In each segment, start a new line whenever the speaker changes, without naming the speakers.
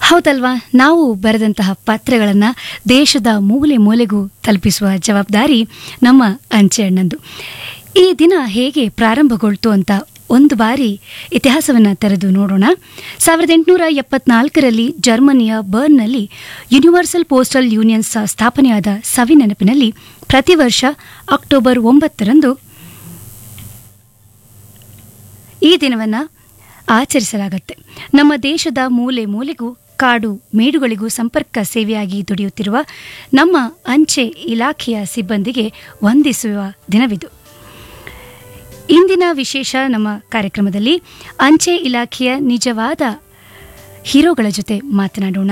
ಹೌದಲ್ವಾ ನಾವು ಬರೆದಂತಹ ಪತ್ರಗಳನ್ನು ದೇಶದ ಮೂಲೆ ಮೂಲೆಗೂ ತಲುಪಿಸುವ ಜವಾಬ್ದಾರಿ ನಮ್ಮ ಅಂಚೆ ಅಣ್ಣಂದು ಈ ದಿನ ಹೇಗೆ ಪ್ರಾರಂಭಗೊಳ್ತು ಅಂತ ಒಂದು ಬಾರಿ ಇತಿಹಾಸವನ್ನು ತೆರೆದು ನೋಡೋಣ ಸಾವಿರದ ಎಂಟುನೂರ ಎಪ್ಪತ್ನಾಲ್ಕರಲ್ಲಿ ಜರ್ಮನಿಯ ಬರ್ನ್ನಲ್ಲಿ ಯೂನಿವರ್ಸಲ್ ಪೋಸ್ಟಲ್ ಯೂನಿಯನ್ ಸ- ಸ್ಥಾಪನೆಯಾದ ಸವಿ ನೆನಪಿನಲ್ಲಿ ಪ್ರತಿ ವರ್ಷ ಅಕ್ಟೋಬರ್ ಒಂಬತ್ತರಂದು ಈ ದಿನವನ್ನು ಆಚರಿಸಲಾಗುತ್ತೆ ನಮ್ಮ ದೇಶದ ಮೂಲೆ ಮೂಲೆಗೂ ಕಾಡು ಮೇಡುಗಳಿಗೂ ಸಂಪರ್ಕ ಸೇವೆಯಾಗಿ ದುಡಿಯುತ್ತಿರುವ ನಮ್ಮ ಅಂಚೆ ಇಲಾಖೆಯ ಸಿಬ್ಬಂದಿಗೆ ವಂದಿಸುವ ದಿನವಿದು ಇಂದಿನ ವಿಶೇಷ ನಮ್ಮ ಕಾರ್ಯಕ್ರಮದಲ್ಲಿ ಅಂಚೆ ಇಲಾಖೆಯ ನಿಜವಾದ ಹೀರೋಗಳ ಜೊತೆ ಮಾತನಾಡೋಣ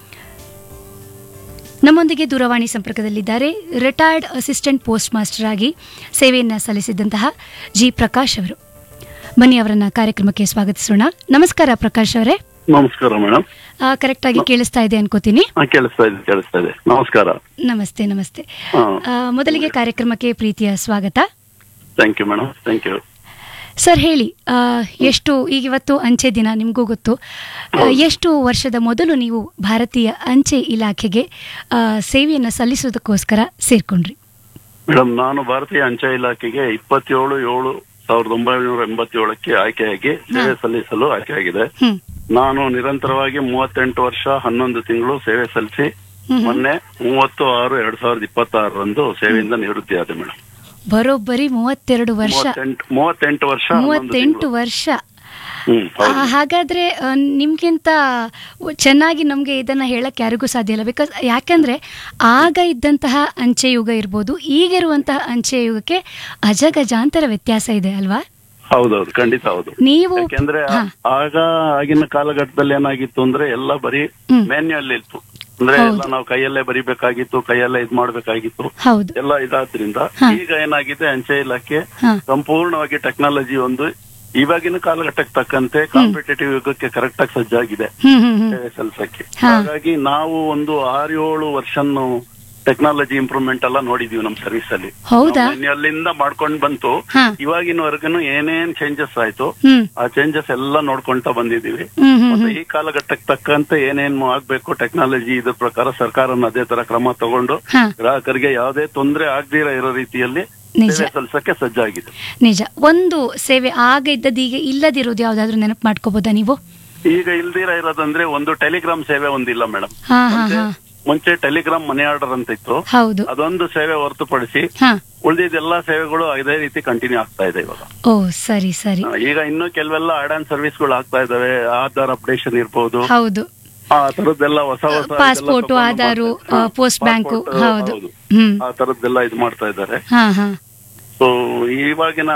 ನಮ್ಮೊಂದಿಗೆ ದೂರವಾಣಿ ಸಂಪರ್ಕದಲ್ಲಿದ್ದಾರೆ ರಿಟೈರ್ಡ್ ಅಸಿಸ್ಟೆಂಟ್ ಪೋಸ್ಟ್ ಮಾಸ್ಟರ್ ಆಗಿ ಸೇವೆಯನ್ನು ಸಲ್ಲಿಸಿದ್ದಂತಹ ಜಿ ಪ್ರಕಾಶ್ ಅವರು ಬನ್ನಿ ಅವರನ್ನ ಕಾರ್ಯಕ್ರಮಕ್ಕೆ ಸ್ವಾಗತಿಸೋಣ ನಮಸ್ಕಾರ ಪ್ರಕಾಶ್ ಅವರೇ
ನಮಸ್ಕಾರ ಮೇಡಮ್
ಕರೆಕ್ಟ್ ಆಗಿ ಕೇಳಿಸ್ತಾ ಇದೆ ಅನ್ಕೋತೀನಿ
ಕೇಳಿಸ್ತಾ ಇದೆ ಕೇಳಿಸ್ತಾ ಇದೆ ನಮಸ್ಕಾರ
ನಮಸ್ತೆ ನಮಸ್ತೆ
ಹಾ.
ಆ, ಮೊದಲಿಗೆ ಕಾರ್ಯಕ್ರಮಕ್ಕೆ ಪ್ರೀತಿಯ ಸ್ವಾಗತ
thank you madam thank you
sir ಹೇಳಿ ಆ, ಎಷ್ಟು ಈಗ ಇವತ್ತು ಅಂಚೆ ದಿನ ನಿಮಗೂ ಗೊತ್ತು ಆ, ಎಷ್ಟು ವರ್ಷದ ಮೊದಲು ನೀವು ಭಾರತೀಯ ಅಂಚೆ ಇಲಾಖೆಗೆ ಆ, ಸೇವೆಯನ್ನು ಸಲ್ಲಿಸೋದಕ್ಕೋಸ್ಕರ ಸೇರ್ಕೊಂಡ್ರಿ
ಮೇಡಮ್ ನಾನು ಭಾರತೀಯ ಅಂಚೆ ಇಲಾಖೆಗೆ ಇಪ್ಪತ್ತೇಳು ಏಳು ಸಾವಿರದ ಒಂಬೈನೂರ ಎಂಬತ್ತೇಳಕ್ಕೆ ಆಯ್ಕೆಯಾಗಿ ಸೇವೆ ಸಲ್ಲಿಸಲು ಆಯ್ಕೆಯಾಗಿದೆ
ಹ್ಮ್
ನಾನು ನಿರಂತರವಾಗಿ ಮೂವತ್ತೆಂಟು ವರ್ಷ ಹನ್ನೊಂದು ತಿಂಗಳು ಸೇವೆ ಸಲ್ಲಿಸಿ
ಹ್ಮ್.
ಮೊನ್ನೆ ಮೂವತ್ತು ಆರು ಎರಡ್ ಸಾವಿರದ ಇಪ್ಪತ್ತಾರರಂದು ಸೇವೆಯಿಂದ ನಿವೃತ್ತಿ ಆದೆ ಮೇಡಮ್
ಬರೋಬ್ಬರಿ ಮೂವತ್ತೆರಡು ವರ್ಷ
ಮೂವತ್ತೆಂಟು ಮೂವತ್ತೆಂಟು ವರ್ಷ ಹನ್ನೊಂದು
ಮೂವತ್ತೆಂಟು
ತಿಂಗಳು.
ವರ್ಷ
ಹ್ಮ್
ಆ,
ಹೌದು
ಹಾಗಾದ್ರೆ ಆ, ನಿಮ್ಗಿಂತ ಚೆನ್ನಾಗಿ ನಮಗೆ ಇದನ್ನ ಹೇಳಕ್ ಯಾರಿಗೂ ಸಾಧ್ಯ ಇಲ್ಲ ಬಿಕಾಸ್ ಯಾಕಂದ್ರೆ ಆಗ ಇದ್ದಂತಹ ಅಂಚೆ ಯುಗ ಇರ್ಬೋದು ಈಗಿರುವಂತಹ ಅಂಚೆ ಯುಗಕ್ಕೆ ಅಜಗಜಾಂತರ ವ್ಯತ್ಯಾಸ ಇದೆ ಅಲ್ವಾ
ಹೌದೌದು ಖಂಡಿತ ಹೌದು
ನೀವು
ಯಾಕೆಂದ್ರೆ
ಹಾ.
ಆಗ ಆಗಿನ ಕಾಲಘಟ್ಟದಲ್ಲಿ ಏನಾಗಿತ್ತು ಅಂದ್ರೆ ಎಲ್ಲ ಬರೀ
ಹ್ಮ್.
ಮ್ಯಾನ್ಯಲ್ ಇತ್ತು ಅಂದ್ರೆ
ಹೌದು.
ಎಲ್ಲ ನಾವು ಕೈಯಲ್ಲೇ ಬರಿಬೇಕಾಗಿತ್ತು ಕೈಯಲ್ಲೇ ಇದ್ ಮಾಡ್ಬೇಕಾಗಿತ್ತು
ಹೌದು
ಎಲ್ಲ ಇದಾದ್ರಿಂದ
ಹಾ.
ಈಗ ಏನಾಗಿದೆ ಅಂಚೆ ಇಲಾಖೆ
ಹಾ
ಸಂಪೂರ್ಣವಾಗಿ ಟೆಕ್ನಾಲಜಿ ಒಂದು ಇವಾಗಿನ ಕಾಲಘಟ್ಟಕ್ಕೆ ತಕ್ಕಂತೆ ಕಾಂಪಿಟೇಟಿವ್ ಯುಗಕ್ಕೆ ಕರೆಕ್ಟ್ ಆಗಿ ಸಜ್ಜಾಗಿದೆ
ಹ್ಮ್ ಹ್ಮ್ ಹ್ಮ್
ಸೇವೆ ಸಲ್ಲಿಸಕ್ಕೆ
ಹಾ.
ಹಾಗಾಗಿ ನಾವು ಒಂದು ಆರು ಏಳು ವರ್ಷನು ಟೆಕ್ನಾಲಜಿ ಇಂಪ್ರೂವ್ಮೆಂಟ್ ಎಲ್ಲ ನೋಡಿದೀವಿ ನಮ್ ಸರ್ವಿಸ್ ಅಲ್ಲಿ
ಹೌದಾ?
ಅಲ್ಲಿಂದ ಮಾಡ್ಕೊಂಡ್ ಬಂತು
ಹಾ.
ಇವಾಗಿನವರೆಗೂ ಏನೇನ್ ಚೇಂಜಸ್ ಆಯ್ತು
ಹ್ಮ್
ಆ ಚೇಂಜಸ್ ಎಲ್ಲ ನೋಡ್ಕೊಂತ ಬಂದಿದೀವಿ
ಹ್ಮ್ ಹ್ಮ್
ಮತ್ತೆ
ಹ್ಮ್
ಈ ಕಾಲಘಟ್ಟಕ್ಕೆ ತಕ್ಕಂತೆ ಏನೇನ್ ಆಗ್ಬೇಕು ಟೆಕ್ನಾಲಜಿ ಇದ್ರ ಪ್ರಕಾರ ಸರ್ಕಾರನ ಅದೇ ತರ ಕ್ರಮ ತಗೊಂಡು
ಹಾ.
ಗ್ರಾಹಕರಿಗೆ ಯಾವುದೇ ತೊಂದರೆ ಆಗದಿರ ಇರೋ ರೀತಿಯಲ್ಲಿ
ನಿಜ.
ಸೇವೆ ಸಲ್ಲಿಸಕ್ಕೆ ಸಜ್ಜಾಗಿದೆ
ನಿಜ ಒಂದು ಸೇವೆ ಆಗ ಇದ್ದದ್ದು ಈಗ ಇಲ್ಲದಿರೋದು ಯಾವ್ದಾದ್ರು ನೆನಪು ಮಾಡ್ಕೋಬೋದಾ ನೀವು
ಈಗ ಇಲ್ದಿರ ಇರೋದಂದ್ರೆ ಒಂದು ಟೆಲಿಗ್ರಾಮ್ ಸೇವೆ ಒಂದಿಲ್ಲ ಮೇಡಮ್
ಹಾ ಹಾ ಹಾ
ಮುಂಚೆ ಟೆಲಿಗ್ರಾಮ್ ಮನಿ ಆರ್ಡರ್ ಅಂತ ಇತ್ತು
ಹೌದು
ಅದೊಂದು ಸೇವೆ ಹೊರತುಪಡಿಸಿ
ಹಾ
ಉಳಿದಿದ್ದ ಎಲ್ಲಾ ಸೇವೆಗಳು ಅದೇ ರೀತಿ ಕಂಟಿನ್ಯೂ ಆಗ್ತಾ ಇದೆ ಇವಾಗ
ಓ ಸರಿ ಸರಿ
ಆ, ಈಗ ಇನ್ನು ಕೆಲವೆಲ್ಲ ಆಡ್ ಆನ್ ಸರ್ವಿಸ್ಗಳು ಆಗ್ತಾ ಇದಾವೆ ಆಧಾರ್ ಅಪ್ಡೇಷನ್ ಇರ್ಬೋದು
ಹೌದು
ಆ ತರದ್ದೆಲ್ಲ ಹೊಸ ಹೊಸ ಇದೆಲ್ಲ
ಪಾಸ್ಪೋರ್ಟು
ತಗೊಂಡು
ಆಧಾರು
ಮಾಡ್ತಾ- ಹಾ,
ಪೋಸ್ಟ್ ಬ್ಯಾಂಕು
passport,
ಹೌದು ಹ್ಮ್
ಆ ತರದ್ದೆಲ್ಲ ಇದು ಮಾಡ್ತಾ ಇದ್ದಾರೆ
ಹಾ ಹಾ
ಸೊ ಇವಾಗಿನ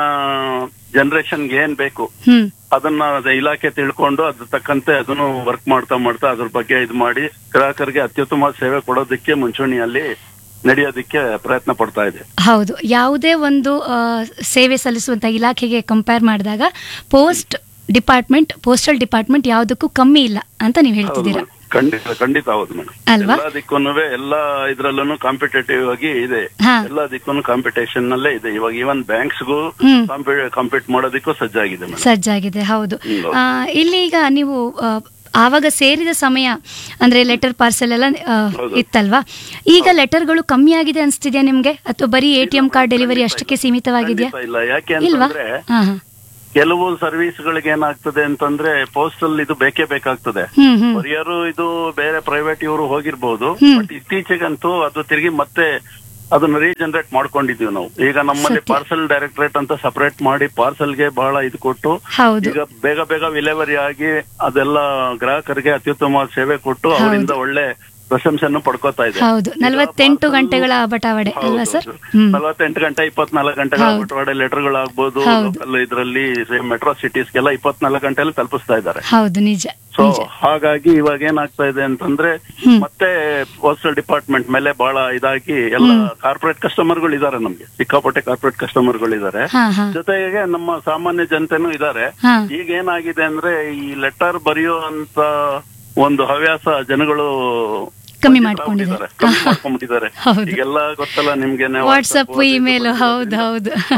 ಜನರೇಷನ್ಗೆ ಏನ್ ಬೇಕು
ಹ್ಮ್
ಅದನ್ನ ಅದೇ ಇಲಾಖೆ ತಿಳ್ಕೊಂಡು ಅದ್ರ ತಕ್ಕಂತೆ ಅದನ್ನು ವರ್ಕ್ ಮಾಡ್ತಾ ಮಾಡ್ತಾ ಅದ್ರ ಬಗ್ಗೆ ಇದು ಮಾಡಿ ಗ್ರಾಹಕರಿಗೆ ಅತ್ಯುತ್ತಮ ಸೇವೆ ಕೊಡೋದಕ್ಕೆ ಮುಂಚೂಣಿಯಲ್ಲಿ ನಡೆಯೋದಕ್ಕೆ ಪ್ರಯತ್ನ ಪಡ್ತಾ ಇದೆ
ಹೌದು ಯಾವುದೇ ಒಂದು ಆ, ಸೇವೆ ಸಲ್ಲಿಸುವಂತ ಇಲಾಖೆಗೆ ಕಂಪೇರ್ ಮಾಡಿದಾಗ ಪೋಸ್ಟ್ ಡಿಪಾರ್ಟ್ಮೆಂಟ್ ಪೋಸ್ಟಲ್ ಡಿಪಾರ್ಟ್ಮೆಂಟ್ ಯಾವುದಕ್ಕೂ ಕಮ್ಮಿ ಇಲ್ಲ ಅಂತ ನೀವು
ಹೌದು
ಹೇಳ್ತಿದ್ದೀರಾ
ಮೇಡಮ್. ಖಂಡಿತ ಖಂಡಿತ ಹೌದು ಮೇಡಮ್
ಅಲ್ವಾ?
ಎಲ್ಲಾ ದಿಕ್ಕೂನು ಎಲ್ಲಾ ಇದ್ರಲ್ಲೂ ಕಾಂಪಿಟೇಟಿವ್ ಆಗಿ ಇದೆ
ಹಾ.
ಎಲ್ಲಾ ದಿಕ್ಕೂನು ಕಾಂಪಿಟೇಷನ್ ನಲ್ಲೇ ಇದೆ ಇವಾಗ ಈವನ್ ಬ್ಯಾಂಕ್ಸ್ಗೂ
ಹ್ಮ್.
ಕಾಂಪೀಟ್ ಮಾಡೋದಕ್ಕೂ ಸಜ್ಜಾಗಿದೆ ಮೇಡಮ್
ಸಜ್ಜಾಗಿದೆ ಹೌದು
ಹ್ಮ್, ಹೌದು.
ಆ, ಇಲ್ಲಿ ಈಗ ನೀವು ಆ, ಆವಾಗ ಸೇರಿದ ಸಮಯ ಅಂದ್ರೆ ಲೆಟರ್ ಪಾರ್ಸೆಲ್ ಎಲ್ಲ ಆ,
ಹೌದು.
ಇತ್ತಲ್ವಾ ಈಗ ಲೆಟರ್ಗಳು ಕಮ್ಮಿ ಆಗಿದೆ ಅನ್ಸ್ತಿದ್ಯಾ ನಿಮ್ಗೆ ಅಥವಾ ಬರೀ A T M card delivery
ಖಂಡಿತ
ಅಷ್ಟಕ್ಕೆ
ಇಲ್ಲ.
ಸೀಮಿತವಾಗಿದೆಯಾ
ಖಂಡಿತ ಇಲ್ಲ ಯಾಕೆ
ಇಲ್ವಾ
ಅಂತಂದ್ರೆ
ಹಾ ಹಾ
ಕೆಲವು ಸರ್ವಿಸ್ ಗಳಿಗೆ ಏನಾಗ್ತದೆ ಅಂತಂದ್ರೆ ಪೋಸ್ಟಲ್ ಇದು ಬೇಕೇ ಬೇಕಾಗ್ತದೆ
ಹ್ಮ್ ಹ್ಮ್
ಕೊರಿಯರು ಇದು ಬೇರೆ ಪ್ರೈವೇಟ್ ಇವರು ಹೋಗಿರ್ಬೋದು
ಹ್ಮ್.
ಬಟ್ ಇತ್ತೀಚೆಗಂತೂ ಅದು ತಿರುಗಿ ಮತ್ತೆ ಅದನ್ನ ರೀಜನರೇಟ್ ಮಾಡ್ಕೊಂಡಿದೀವಿ ನಾವು ಈಗ ನಮ್ಮಲ್ಲಿ
ಸತ್ಯ.
ಪಾರ್ಸಲ್ ಡೈರೆಕ್ಟರೇಟ್ ಅಂತ ಸಪರೇಟ್ ಮಾಡಿ ಪಾರ್ಸಲ್ಗೆ ಬಹಳ ಇದು ಕೊಟ್ಟು
ಹೌದು
ಈಗ ಬೇಗ ಬೇಗ ವಿಲೇವರಿ ಆಗಿ ಅದೆಲ್ಲ ಗ್ರಾಹಕರಿಗೆ ಅತ್ಯುತ್ತಮ ಸೇವೆ ಕೊಟ್ಟು ಅವರಿಂದ ಒಳ್ಳೆ ಪ್ರಶಂಸೆಯನ್ನು ಪಡ್ಕೋತಾ ಇದೆ
ಹೌದು
ಈಗ
ನಲವತ್ತೆಂಟು
parcel-
ಗಂಟೆಗಳ ಬಟಾವಡೆ
ಹೌದು,
ಅಲ್ವಾ ಸರ್
ಹೌದು.
ಹ್ಮ್
ನಲವತ್ತೆಂಟು ಗಂಟೆ ಇಪ್ಪತ್ನಾಲ್ಕು ಗಂಟೆಗಳ
ಹೌದು.
ಬಟವಾಡೆ ಲೆಟರ್ಗಳಾಗ್ಬೋದು
ಹೌದು.
ಲೋಕಲ್ ಇದರಲ್ಲಿ ಮೆಟ್ರೋ ಸಿಟೀಸ್ಗೆಲ್ಲ ಇಪ್ಪತ್ನಾಲ್ಕು ಗಂಟೆಯಲ್ಲಿ ತಲುಪಿಸ್ತಾ ಇದ್ದಾರೆ
ಹೌದು ನಿಜ
ಸೊ
ನಿಜ
ಹಾಗಾಗಿ ಇವಾಗ ಏನಾಗ್ತಾ ಇದೆ ಅಂತಂದ್ರೆ
ಹ್ಮ್.
ಮತ್ತೆ ಪೋಸ್ಟಲ್ ಡಿಪಾರ್ಟ್ಮೆಂಟ್ ಮೇಲೆ ಬಹಳ ಇದಾಗಿ ಎಲ್ಲ ಕಾರ್ಪೊರೇಟ್ ಕಸ್ಟಮರ್ಗಳು ಇದಾರೆ ನಮ್ಗೆ ಸಿಕ್ಕಾಪಟ್ಟೆ ಕಾರ್ಪೊರೇಟ್ ಕಸ್ಟಮರ್ಗಳು ಇದಾರೆ
ಹಾ ಹಾ
ಜೊತೆಗೆ ನಮ್ಮ ಸಾಮಾನ್ಯ ಜನತೆನೂ ಇದಾರೆ
ಹಾ
ಈಗ ಏನಾಗಿದೆ ಅಂದ್ರೆ ಈ ಲೆಟರ್ ಬರೆಯೋ ಅಂತ ಒಂದು ಹವ್ಯಾಸ ಜನಗಳು
ಕಮ್ಮಿ ಮಾಡ್ಕೊಂಡಿದ್ದಾರೆ.
ಕಮ್ಮಿ ಮಾಡ್ಕೊಂಡ್ಬಿಟ್ಟಿದ್ದಾರೆ
ಹೌದು.
ಈಗೆಲ್ಲ ಗೊತ್ತಲ್ಲ ನಿಮ್ಗೆ
ವಾಟ್ಸಪ್ ಇಮೇಲ್ ಹೌದು ಹೌದು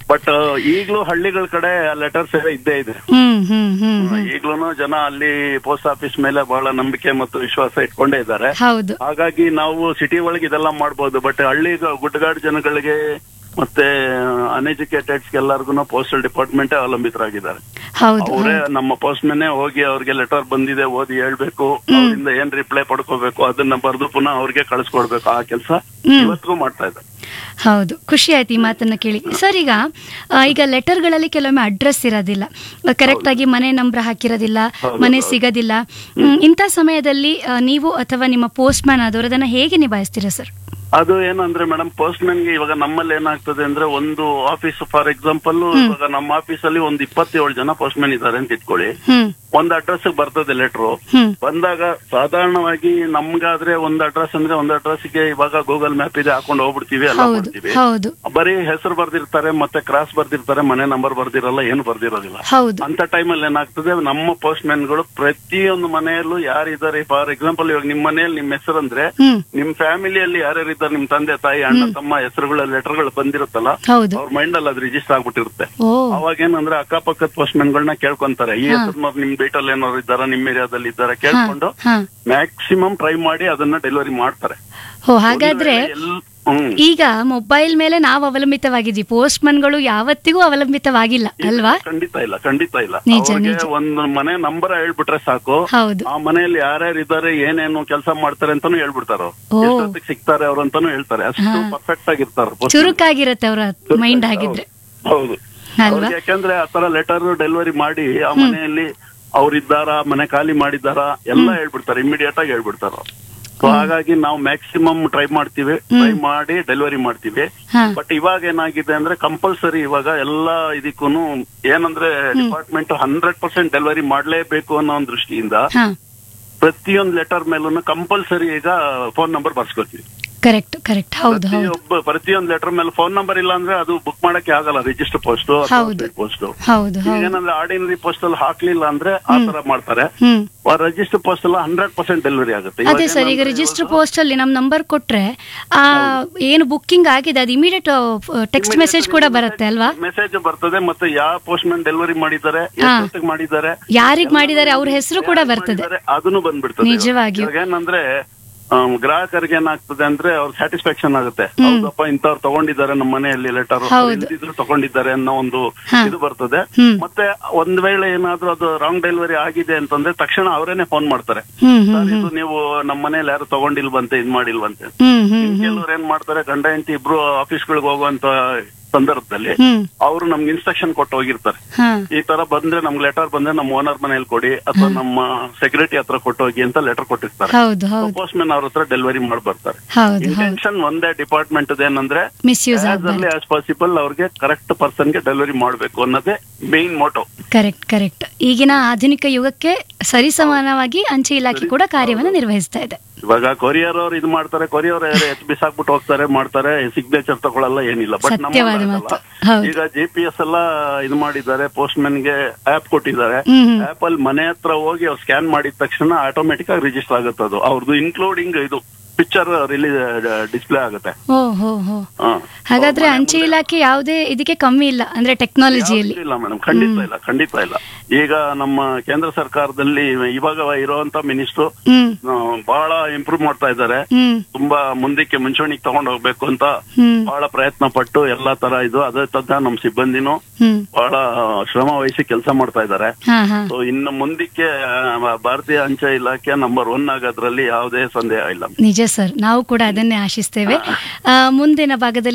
ಬಟ್ ಈಗಲೂ ಹಳ್ಳಿಗಳ ಕಡೆ ಲೆಟರ್ ಸೇವೆ ಇದ್ದೇ ಇದೆ
ಹ್ಮ್ ಹ್ಮ್ ಹ್ಮ್ ಹ್ಮ್.
ಈಗ್ಲೂ ಜನ ಅಲ್ಲಿ ಪೋಸ್ಟ್ ಆಫೀಸ್ ಮೇಲೆ ಬಹಳ ನಂಬಿಕೆ ಮತ್ತು ವಿಶ್ವಾಸ ಇಟ್ಕೊಂಡೇ ಇದ್ದಾರೆ
ಹೌದು
ಹಾಗಾಗಿ ನಾವು ಸಿಟಿ ಒಳಗೆ ಇದೆಲ್ಲ ಮಾಡ್ಬೋದು ಬಟ್ ಹಳ್ಳಿ ಗುಡ್ಡಗಾಡು ಜನಗಳಿಗೆ ಮತ್ತೆ ಅನ್ಎಜುಕೇಟೆಡ್ಸ್ ಎಲ್ಲರಿಗೂ ಪೋಸ್ಟಲ್ ಡಿಪಾರ್ಟ್ಮೆಂಟ್ ಅವಲಂಬಿತರಾಗಿದ್ದಾರೆ
ಹೌದು
ಅವರೇ ನಮ್ಮ ಪೋಸ್ಟ್ ಮ್ಯಾನೆ ಹೋಗಿ ಅವ್ರಿಗೆ ಲೆಟರ್ ಬಂದಿದೆ ಓದಿ ಹೇಳ್ಬೇಕು ಅವರಿಂದ ಏನ್ ರಿಪ್ಲೈ ಪಡ್ಕೋಬೇಕು ಅದನ್ನ ಬರೆದು ಪುನಃ ಅವ್ರಿಗೆ ಕಳಿಸ್ಕೊಡ್ಬೇಕು ಆ ಕೆಲಸ
ಹ್ಮ್.
ಇವತ್ತಿಗೂ ಮಾಡ್ತಾ ಇದ್ದಾರೆ
ಹೌದು ಖುಷಿ ಆಯ್ತು ಈ ಮಾತನ್ನ ಕೇಳಿ ಸರ್ ಈಗ ಆ, ಈಗ ಲೆಟರ್ಗಳಲ್ಲಿ ಕೆಲವೊಮ್ಮೆ ಅಡ್ರೆಸ್ ಇರೋದಿಲ್ಲ ಕರೆಕ್ಟ್ ಆಗಿ ಮನೆ ನಂಬರ್ ಹಾಕಿರೋದಿಲ್ಲ
ಹೌದು,
ಮನೆ
ಹೌದು.
ಸಿಗೋದಿಲ್ಲ ಹ್ಮ್, ಇಂಥ ಸಮಯದಲ್ಲಿ ಆ, ನೀವು ಅಥವಾ ನಿಮ್ಮ ಪೋಸ್ಟ್ ಮ್ಯಾನ್ ಆದವರು ಅದನ್ನ ಹೇಗೆ ನಿಭಾಯಿಸ್ತೀರಾ ಸರ್
ಅದು ಏನಂದ್ರೆ ಮೇಡಮ್ ಪೋಸ್ಟ್ ಗೆ ಇವಾಗ ನಮ್ಮಲ್ಲಿ ಏನಾಗ್ತದೆ ಅಂದ್ರೆ ಒಂದು ಆಫೀಸ್ ಫಾರ್ ಎಕ್ಸಾಂಪಲ್ ಇವಾಗ ನಮ್ಮ ಆಫೀಸ್ ಅಲ್ಲಿ ಒಂದು ಇಪ್ಪತ್ತೇಳು ಜನ ಪೋಸ್ಟ್ ಮ್ಯಾನ್ ಇದ್ದಾರೆ ಅಂತ ಇಟ್ಕೊಳ್ಳಿ
ಹ್ಮ್
ಒಂದ್ ಅಡ್ರೆಸ್ ಬರ್ತದೆ ಲೆಟ್ರು
ಹ್ಮ್
ಬಂದಾಗ ಸಾಧಾರಣವಾಗಿ ನಮ್ಗಾದ್ರೆ ಒಂದ್ ಅಡ್ರೆಸ್ ಅಂದ್ರೆ ಒಂದ್ ಅಡ್ರೆಸ್ ಗೆ ಇವಾಗ ಗೂಗಲ್ ಮ್ಯಾಪ್ ಇದೆ ಹಾಕೊಂಡು ಹೋಗ್ಬಿಡ್ತೀವಿ ಎಲ್ಲ
ಹೌದು
ಮಾಡ್ತೀವಿ
ಹೌದು
ಬರೀ ಹೆಸರು ಬರ್ದಿರ್ತಾರೆ ಮತ್ತೆ ಕ್ರಾಸ್ ಬರ್ದಿರ್ತಾರೆ ಮನೆ ನಂಬರ್ ಬರ್ದಿರಲ್ಲ ಏನು ಬರ್ದಿರೋದಿಲ್ಲ
ಹೌದು
ಅಂತ ಟೈಮಲ್ಲಿ ಏನಾಗ್ತದೆ ನಮ್ಮ ಪೋಸ್ಟ್ ಗಳು ಪ್ರತಿಯೊಂದು ಮನೆಯಲ್ಲೂ ಯಾರಿದ್ದಾರೆ ಫಾರ್ ಎಕ್ಸಾಂಪಲ್ ಇವಾಗ ನಿಮ್ ಮನೆಯಲ್ಲಿ ನಿಮ್ ಹೆಸರು ಅಂದ್ರೆ
ಹ್ಮ್
ನಿಮ್ ಫ್ಯಾಮಿಲಿಯಲ್ಲಿ ಯಾರ್ಯಾರು ಇದ್ದಾರೆ ನಿಮ್ ತಂದೆ ತಾಯಿ ಅಣ್ಣ ತಮ್ಮ ಹೆಸರುಗಳ ಲೆಟರ್ಗಳು ಬಂದಿರುತ್ತಲ್ಲ
ಹೌದು
ಅವ್ರ ಮೈಂಡ್ ಅಲ್ಲಿ ಅದು ರಿಜಿಸ್ಟರ್ ಆಗ್ಬಿಟ್ಟಿರುತ್ತೆ
ಓ
ಅವಾಗ ಏನಂದ್ರೆ ಅಕ್ಕಪಕ್ಕದ ಪೋಸ್ಟ್ ಗಳನ್ನ ಕೇಳ್ಕೊಂತಾರೆ ಈ ಹೆಸರಿನವ್ರು ನಿಮ್ ಡೇಟಲ್ಲಿ ಏನಾದ್ರು ಇದ್ದಾರಾ ನಿಮ್ ಏರಿಯಾದಲ್ಲಿ ಇದ್ದಾರೆ ಕೇಳ್ಕೊಂಡು
ಹಾ
ಮ್ಯಾಕ್ಸಿಮಮ್ ಟ್ರೈ ಮಾಡಿ ಅದನ್ನ ಡೆಲಿವರಿ ಮಾಡ್ತಾರೆ
ಓ ಹಾಗಾದ್ರೆ
ಎಲ್- ಹ್ಮ್
ಈಗ ಮೊಬೈಲ್ ಮೇಲೆ ನಾವು ಅವಲಂಬಿತವಾಗಿದ್ವಿ ಪೋಸ್ಟ್ ಗಳು ಯಾವತ್ತಿಗೂ ಅವಲಂಬಿತವಾಗಿಲ್ಲ ಅಲ್ವಾ
ಖಂಡಿತ ಇಲ್ಲ ಖಂಡಿತ ಇಲ್ಲ
ನಿಜ,
ಅವ್ರಿಗೆ
ನಿಜ.
ಒಂದು ಮನೆ ನಂಬರ್ ಹೇಳ್ಬಿಟ್ರೆ ಸಾಕು
ಹೌದು
ಆ ಮನೆಯಲ್ಲಿ ಯಾರ್ಯಾರು ಇದ್ದಾರೆ ಏನೇನು ಕೆಲಸ ಮಾಡ್ತಾರೆ ಅಂತಾನು ಹೇಳ್ಬಿಡ್ತಾರ
ಓ.
ಎಷ್ಟೊತ್ತಿಗೆ ಸಿಗ್ತಾರೆ ಅವ್ರು ಅಂತಾನು ಹೇಳ್ತಾರೆ ಅಷ್ಟು ಪರ್ಫೆಕ್ಟ್ ಆಗಿರ್ತಾರ
ಚುರುಕಾಗಿರತ್ತೆ ಅವರ ಮೈಂಡ್ ಆಗಿದ್ರೆ
ಹೌದು
ಅಲ್ವಾ
ಅವ್ರಿಗೆ ಯಾಕಂದ್ರೆ ಆತರ ಲೆಟರ್ ಡೆಲಿವರಿ ಮಾಡಿ ಆ ಮನೆಯಲ್ಲಿ ಅವ್ರಿದ್ದಾರಾ ಮನೆ ಖಾಲಿ ಮಾಡಿದಾರಾ ಎಲ್ಲ ಹೇಳ್ಬಿಡ್ತಾರೆ ಇಮಿಡಿಯೇಟ್ ಆಗಿ ಹೇಳ್ಬಿಡ್ತಾರ ಸೊ ಹಾಗಾಗಿ ನಾವು ಮ್ಯಾಕ್ಸಿಮಮ್ ಟ್ರೈ ಮಾಡ್ತೀವಿ ಟ್ರೈ ಮಾಡಿ ಡೆಲಿವರಿ ಮಾಡ್ತೀವಿ
ಹಾ
ಬಟ್ ಇವಾಗ ಏನಾಗಿದೆ ಅಂದ್ರೆ ಕಂಪಲ್ಸರಿ ಇವಾಗ ಎಲ್ಲಾ ಇದಕ್ಕೂ ಏನಂದ್ರೆ ಡಿಪಾರ್ಟ್ಮೆಂಟ್ ಹಂಡ್ರೆಡ್ ಪರ್ಸೆಂಟ್ ಡೆಲಿವರಿ ಮಾಡ್ಲೇಬೇಕು ಅನ್ನೋ ಒಂದು ದೃಷ್ಟಿಯಿಂದ
ಹಾ
ಪ್ರತಿಯೊಂದು ಲೆಟರ್ ಮೇಲೂ ಕಂಪಲ್ಸರಿ ಈಗ ಫೋನ್ ನಂಬರ್ ಬರ್ಸ್ಕೊತೀವಿ
ಕರೆಕ್ಟ್ ಕರೆಕ್ಟ್ ಹೌದು ಹೌದು
ಪ್ರತಿಯೊಬ್ಬ ಪ್ರತಿಯೊಂದು ಲೆಟರ್ ಮೇಲೆ ಫೋನ್ ನಂಬರ್ ಇಲ್ಲ ಅಂದ್ರೆ ಅದು ಬುಕ್ ಮಾಡಕ್ಕೆ ಆಗಲ್ಲ ರಿಜಿಸ್ಟರ್ ಪೋಸ್ಟ್
ಹೌದು.
ಪೋಸ್ಟ್
ಹೌದು ಹೌದು
ಏನಂದ್ರೆ ಆರ್ಡಿನರಿ ಪೋಸ್ಟ್ ಅಲ್ಲಿ ಹಾಕ್ಲಿಲ್ಲ ಅಂದ್ರೆ ಆ ತರ ಮಾಡ್ತಾರೆ
ಹ್ಮ್
ರಿಜಿಸ್ಟರ್ ಪೋಸ್ಟ್ ಎಲ್ಲ ಹಂಡ್ರೆಡ್ ಪರ್ಸೆಂಟ್ ಡೆಲಿವರಿ ಆಗುತ್ತೆ
ಅದೇ ಸರ್ ಈಗ ರಿಜಿಸ್ಟರ್ ಪೋಸ್ಟ್ ಅಲ್ಲಿ ನಮ್ ನಂಬರ್ ಕೊಟ್ರೆ ಆ ಏನು ಬುಕ್ಕಿಂಗ್ ಆಗಿದೆ ಅದು ಇಮಿಡಿಯೇಟ್ ಟೆಕ್ಸ್ಟ್ ಮೆಸೇಜ್ ಕೂಡ ಬರುತ್ತೆ ಅಲ್ವಾ
ಮೆಸೇಜ್ ಬರ್ತದೆ ಮತ್ತೆ ಯಾವ ಪೋಸ್ಟ್ ಮ್ಯಾನ್ ಡೆಲಿವರಿ ಮಾಡಿದ್ದಾರೆ ಎಷ್ಟೊತ್ತಿಗೆ ಮಾಡಿದ್ದಾರೆ
ಯಾರಿಗ್ ಮಾಡಿದ್ದಾರೆ ಅವ್ರ ಹೆಸರು ಕೂಡ ಬರ್ತದೆ
ಮಾಡಿದ್ದಾರೆ, ಅದನ್ನು ಬಂದ್ಬಿಡ್ತದೆ
ನಿಜವಾಗಿಯೂ.
ಇವಾಗ ಏನಂದ್ರೆ ಆಮ್, ಗ್ರಾಹಕರಿಗೆ ಏನಾಗ್ತದೆ ಅಂದ್ರೆ ಅವ್ರ ಸ್ಯಾಟಿಸ್ಫ್ಯಾಕ್ಷನ್ ಆಗುತ್ತೆ ಹೌದಪ್ಪ ಇಂಥವ್ರು ತಗೊಂಡಿದ್ದಾರೆ ನಮ್ಮ ಮನೆಯಲ್ಲಿ ಲೆಟರ್
ಹೌದು.
ಇದ್ರು ತಗೊಂಡಿದ್ದಾರೆ ಅನ್ನೋ ಒಂದು
ಹಾ.
ಇದು ಬರ್ತದೆ
ಹ್ಮ್.
ಮತ್ತೆ ಒಂದ್ ವೇಳೆ ಏನಾದ್ರೂ ಅದು ರಾಂಗ್ ಡೆಲಿವರಿ ಆಗಿದೆ ಅಂತಂದ್ರೆ ತಕ್ಷಣ ಅವರೇನೆ ಫೋನ್ ಮಾಡ್ತಾರೆ
ಹ್ಮ್ ಹ್ಮ್
ಸರ್ ಇದು ನೀವು ನಮ್ಮ ಮನೇಲಿ ಯಾರು ತಗೊಂಡಿಲ್ವಂತೆ ಇದ್ ಮಾಡಿಲ್ವಂತೆ
ಹ್ಮ್ ಹ್ಮ್
ಕೆಲವ್ರು ಏನ್ ಮಾಡ್ತಾರೆ ಗಂಡ ಹೆಂಡತಿ ಇಬ್ರು ಆಫೀಸ್ಗಳಿಗೆ ಹೋಗುವಂತ ಸಂದರ್ಭದಲ್ಲಿ
ಹ್ಮ್
ಅವರು ನಮ್ಗೆ ಇನ್ಸ್ಟ್ರಕ್ಷನ್ ಕೊಟ್ಟು ಹೋಗಿರ್ತಾರೆ
ಹಾ
ಈ ತರ ಬಂದ್ರೆ ನಮ್ಗೆ ಲೆಟರ್ ಬಂದ್ರೆ ನಮ್ಮ ಓನರ್ ಮನೇಲಿ ಕೊಡಿ ಅಥವಾ ನಮ್ಮ ಸೆಕ್ರೆಟರಿ ಹತ್ರ ಕೊಟ್ಟು ಹೋಗಿ ಅಂತ ಲೆಟರ್ ಕೊಟ್ಟಿರ್ತಾರೆ
ಹೌದು ಹೌದು
ಪೋಸ್ಟ್ ಮ್ಯಾನ್ ಅವ್ರ ಹತ್ರ ಡೆಲಿವರಿ ಮಾಡಿ ಬರ್ತಾರೆ
ಹೌದು ಹೌದು
ಇಂಟೆನ್ಷನ್ ಒಂದೇ ಡಿಪಾರ್ಟ್ಮೆಂಟ್ ಏನಂದ್ರೆ
ಮಿಸ್ಯೂಸ್
ಆಸ್
ಆಗ್ಬಾರ್ದು
ಅರ್ಲಿ ಆಸ್ ಪಾಸಿಬಲ್ ಅವ್ರಿಗೆ ಕರೆಕ್ಟ್ ಪರ್ಸನ್ ಗೆ ಡೆಲಿವರಿ ಮಾಡಬೇಕು ಅನ್ನೋದೇ ಮೇನ್ ಮೋಟೋ
ಕರೆಕ್ಟ್ ಕರೆಕ್ಟ್ ಈಗಿನ ಆಧುನಿಕ ಯುಗಕ್ಕೆ ಸರಿಸಮಾನವಾಗಿ ಅಂಚೆ ಇಲಾಖೆ ಕೂಡ ಕಾರ್ಯವನ್ನು ನಿರ್ವಹಿಸ್ತಾ ಇದೆ
ಇವಾಗ ಕೊರಿಯರ್ ಅವ್ರು ಇದು ಮಾಡ್ತಾರೆ ಕೊರಿಯರ್ ಎತ್ ಬಿಸಾಕ್ಬಿಟ್ಟು ಹೋಗ್ತಾರೆ ಮಾಡ್ತಾರೆ ಸಿಗ್ನೇಚರ್ ತಗೊಳಲ್ಲ ಏನಿಲ್ಲ ಬಟ್
ಸತ್ಯವಾದ ಮಾತು. ಹೌದು.
ಈಗ ಜಿ ಪಿ ಎಸ್ ಎಲ್ಲ ಇದು ಮಾಡಿದ್ದಾರೆ ಪೋಸ್ಟ್ ಗೆ ಆಪ್ ಕೊಟ್ಟಿದ್ದಾರೆ
ಹ್ಮ್ ಹ್ಮ್
ಆಪ್ ಅಲ್ಲಿ ಮನೆ ಹತ್ರ ಹೋಗಿ ಅವ್ರು ಸ್ಕ್ಯಾನ್ ಮಾಡಿದ ತಕ್ಷಣ ಆಟೋಮೆಟಿಕ್ ಆಗಿ ರಿಜಿಸ್ಟರ್ ಆಗುತ್ತೆ ಅದು ಅವ್ರದ್ದು ಇನ್ಕ್ಲೂಡಿಂಗ್ ಇದು ಪಿಕ್ಚರ್ ರಿಲೀಸ್ ಡಿಸ್ಪ್ಲೇ ಆಗುತ್ತೆ
ಓ ಹೋ ಹೋ
ಹಾ.
ಹಾಗಾದ್ರೆ ಅಂಚೆ ಇಲಾಖೆ ಯಾವುದೇ ಇದಕ್ಕೆ ಕಮ್ಮಿ ಇಲ್ಲ ಅಂದ್ರೆ ಟೆಕ್ನಾಲಜಿಯಲ್ಲಿ
ಇಲ್ಲ ಮೇಡಮ್ ಖಂಡಿತ ಇಲ್ಲ ಖಂಡಿತ ಇಲ್ಲ ಈಗ ನಮ್ಮ ಕೇಂದ್ರ ಸರ್ಕಾರದಲ್ಲಿ ಇವಾಗ ಇರುವಂತ ಮಿನಿಸ್ಟ್ರು
ಹ್ಮ್
ಬಹಳ ಇಂಪ್ರೂವ್ ಮಾಡ್ತಾ ಇದ್ದಾರೆ
ಹ್ಮ್
ತುಂಬಾ ಮುಂದಕ್ಕೆ ಮುಂಚೂಣಿಗೆ ತಗೊಂಡ್ ಹೋಗ್ಬೇಕು ಅಂತ
ಹ್ಮ್
ಬಹಳ ಪ್ರಯತ್ನ ಪಟ್ಟು ಎಲ್ಲಾ ತರ ಇದು ಅದೇ ತದ ನಮ್ ಸಿಬ್ಬಂದಿನೂ
ಹ್ಮ್
ಬಹಳ ಶ್ರಮ ವಹಿಸಿ ಕೆಲಸ ಮಾಡ್ತಾ ಇದ್ದಾರೆ
ಹಾ ಹಾ
ಸೊ ಇನ್ನು ಮುಂದಕ್ಕೆ ಆ, ಭಾರತೀಯ ಅಂಚೆ ಇಲಾಖೆ ನಂಬರ್ ಒನ್ ಆಗೋದ್ರಲ್ಲಿ ಯಾವುದೇ ಸಂದೇಹ ಇಲ್ಲ
ನಿಜ ಸರ್ ನಾವು ಕೂಡ ಅದನ್ನೇ ಆಶಿಸ್ತೇವೆ ಆ, ಮುಂದಿನ ಭಾಗದಲ್ಲಿ